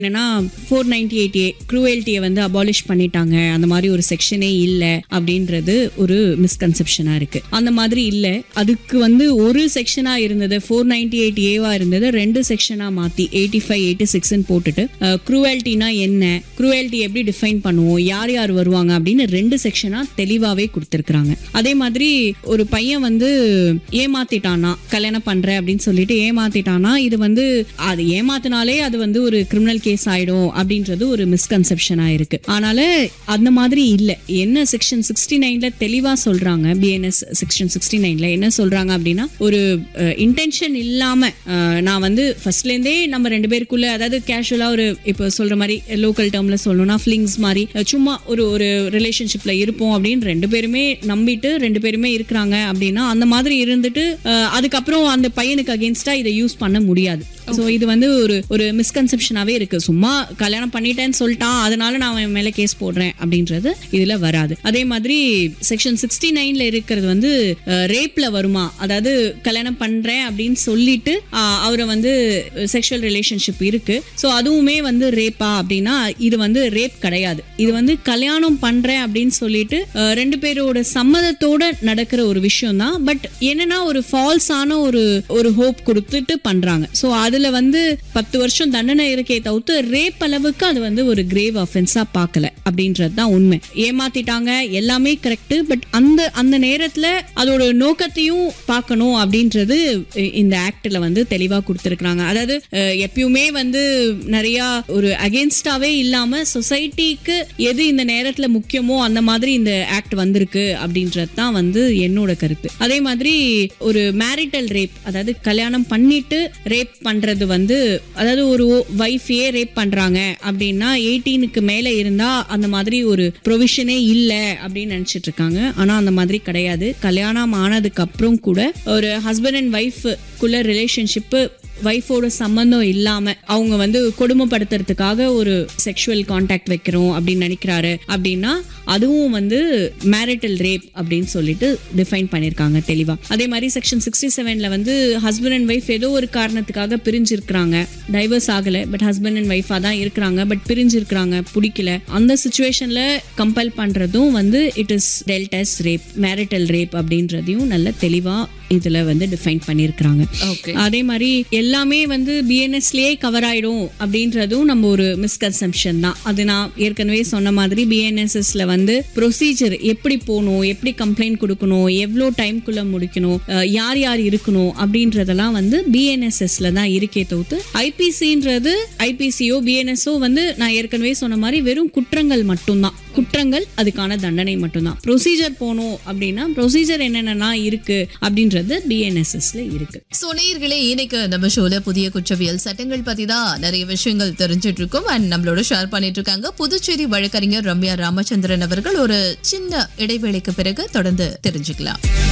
என்னன்னா four ninety eight A க்ரூவல்ட்டியை வந்து அபாலிஷ் பண்ணிட்டாங்க அந்த மாதிரி ஒரு செக்ஷனே இல்லை அப்படின்றது ஒரு மிஸ்கன்செப்ஷனா இருக்கு அந்த மாதிரி இல்லை அதுக்கு வந்து ஒரு செக்ஷனா இருந்தது ஃபோர் நைன்டி எயிட் ஏவா இருந்தது ரெண்டு செக்ஷனா மாத்தி எயிட்டி ஃபைவ் எயிட்டி சிக்ஸ்ன்னு போட்டுட்டு க்ரூவல்ட்டினா என்ன க்ரூவல்ட்டி எப்படி டிஃபைன் பண்ணுவோம் யார் யார் வருவாங்க அப்படின்னு ரெண்டு செக்ஷனா தெளிவாவே கொடுத்துருக்காங்க அதே மாதிரி ஒரு பையன் வந்து ஏமாத்திட்டானா கல்யாணம் பண்றேன் அப்படின்னு சொல்லிட்டு ஏமாத்திட்டானா இது வந்து அது ஏமாத்தினாலே அது வந்து ஒரு கிரிமினல் கேஸ் ஆயிடும் அப்படின்றது ஒரு மிஸ்கன்செப்ஷனா இருக்கு ஆனால அந்த மாதிரி இல்ல என்ன செக்ஷன் சிக்ஸ்டி நைன்ல தெளிவா சொல்றாங்க பிஎன்எஸ் செக்ஷன் சிக்ஸ்டி நைன்ல என்ன சொல்றாங்க அப்படின்னா ஒரு இன்டென்ஷன் இல்லாம அஹ், நான் வந்து ஃபர்ஸ்ட்ல இருந்தே நம்ம ரெண்டு பேருக்குள்ள அதாவது கேஷுவலா ஒரு இப்போ சொல்ற மாதிரி லோக்கல் டேர்ம்ல சொல்லணும்னா ஃபிளிங்ஸ் மாதிரி அஹ், சும்மா ஒரு ஒரு ரிலேஷன்ஷிப்ல இருப்போம் அப்படின்னு ரெண்டு பேருமே நம்பிட்டு ரெண்டு பேருமே இருக்கிறாங்க அப்படின்னா அந்த மாதிரி இருந்துட்டு அஹ், அதுக்கப்புறம் அந்த பையனுக்கு அகேன்ஸ்டா இதை யூஸ் பண்ண முடியாது ஸோ இது வந்து ஒரு ஒரு மிஸ்கன்செப்ஷனாவே இருக்கு சும்மா கல்யாணம் பண்ணிட்டேன்னு சொல்லிட்டான் அதனால நான் அவன் மேல கேஸ் போடுறேன் அப்படின்றது இதுல வராது அதே மாதிரி செக்ஷன் சிக்ஸ்டி நைன்ல இருக்கிறது வந்து ரேப்ல வருமா அதாவது கல்யாணம் பண்றேன் அப்படின்னு சொல்லிட்டு அஹ், அவரை வந்து செக்ஷுவல் ரிலேஷன்ஷிப் இருக்கு ஸோ அதுவுமே வந்து ரேப்பா அப்படின்னா இது வந்து ரேப் கிடையாது இது வந்து கல்யாணம் பண்றேன் அப்படின்னு சொல்லிட்டு அஹ், ரெண்டு பேரோட சம்மதத்தோட நடக்கிற ஒரு விஷயம் தான் பட் என்னன்னா ஒரு ஃபால்ஸான ஒரு ஒரு ஹோப் கொடுத்துட்டு பண்றாங்க ஸோ அதுல வந்து பத்து வருஷம் தண்டனை இருக்கே தவிர்த்து ரேப் அளவுக்கு அது வந்து ஒரு கிரேவ் அஃபென்ஸா பார்க்கல அப்படின்றது தான் உண்மை ஏமாத்திட்டாங்க எல்லாமே கரெக்ட் பட் அந்த அந்த நேரத்துல அதோட நோக்கத்தையும் பார்க்கணும் அப்படின்றது இ- இந்த ஆக்ட்ல வந்து தெளிவா கொடுத்துருக்காங்க அதாவது அஹ், எப்பயுமே வந்து நிறைய ஒரு அகேன்ஸ்டாவே இல்லாம சொசைட்டிக்கு எது இந்த நேரத்துல முக்கியமோ அந்த மாதிரி இந்த ஆக்ட் வந்திருக்கு அப்படின்றது தான் வந்து என்னோட கருத்து அதே மாதிரி ஒரு மேரிட்டல் ரேப் அதாவது கல்யாணம் பண்ணிட்டு ரேப் பண்றது வந்து அதாவது ஒரு வைஃபையே ரேப் பண்றாங்க அப்படின்னா எயிட்டீனுக்கு மேல இருந்தா அந்த மாதிரி ஒரு ப்ரொவிஷனே இல்ல அப்படின்னு நினைச்சிட்டு இருக்காங்க ஆனா அந்த மாதிரி கிடையாது கல்யாணம் ஆனதுக்கு அப்புறம் கூட ஒரு ஹஸ்பண்ட் அண்ட் ஒய்ஃப்குள்ள ரிலேஷன்ஷிப்பு ஒய்ஃபோட சம்மந்தம் இல்லாம அவங்க வந்து கொடுமைப்படுத்துறதுக்காக ஒரு செக்ஷுவல் காண்டாக்ட் வைக்கிறோம் அப்படின்னு நினைக்கிறாரு அப்படின்னா அதுவும் வந்து மேரிட்டல் ரேப் அப்படின்னு சொல்லிட்டு டிஃபைன் பண்ணியிருக்காங்க தெளிவா அதே மாதிரி செக்ஷன் சிக்ஸ்டி செவன்ல வந்து ஹஸ்பண்ட் அண்ட் ஒய்ஃப் ஏதோ ஒரு காரணத்துக்காக பிரிஞ்சிருக்கிறாங்க டைவர்ஸ் ஆகல பட் ஹஸ்பண்ட் அண்ட் ஒய்ஃபா தான் இருக்கிறாங்க பட் பிரிஞ்சிருக்கிறாங்க பிடிக்கல அந்த சுச்சுவேஷன்ல கம்பல் பண்றதும் வந்து இட் இஸ் டெல்டஸ் ரேப் மேரிட்டல் ரேப் அப்படின்றதையும் நல்ல தெளிவா இதுல வந்து டிஃபைன் பண்ணியிருக்கிறாங்க ஓகே அதே மாதிரி எல்லாமே வந்து பிஎன்எஸ்லயே கவர் ஆயிடும் அப்படின்றதும் நம்ம ஒரு மிஸ்கன்செப்ஷன் தான் அது நான் ஏற்கனவே சொன்ன மாதிரி பிஎன்எஸ்எஸ்ல வந்து ப்ரொசீஜர் எப்படி போகணும் எப்படி கம்ப்ளைண்ட் கொடுக்கணும் எவ்வளோ டைம்குள்ள முடிக்கணும் அஹ் யார் யார் இருக்கணும் அப்படின்றதெல்லாம் வந்து பிஎன்எஸ்எஸ்ல தான் இருக்கே தவிர்த்து ஐபிசின்றது ஐபிசியோ பிஎன்எஸ்ஓ வந்து நான் ஏற்கனவே சொன்ன மாதிரி வெறும் குற்றங்கள் மட்டும்தான் குற்றங்கள் அதுக்கான தண்டனை மட்டும்தான் ப்ரொசீஜர் போகணும் அப்படின்னா ப்ரொசீஜர் என்னென்னலாம் இருக்கு அப்படின்றது பிஎன்எஸ்எஸ்ல இருக்கு சோ நேயர்களே இன்னைக்கு நம்ம ஷோல புதிய குற்றவியல் சட்டங்கள் பத்தி தான் நிறைய விஷயங்கள் தெரிஞ்சிட்டு இருக்கோம் அண்ட் நம்மளோட ஷேர் பண்ணிட்டு இருக்காங்க புதுச்சேரி வழக்கறிஞர் ரம்யா ராமச்சந்திரன் அவர்கள் ஒரு சின்ன இடைவேளைக்கு பிறகு தொடர்ந்து தெரிஞ்சுக்கலாம்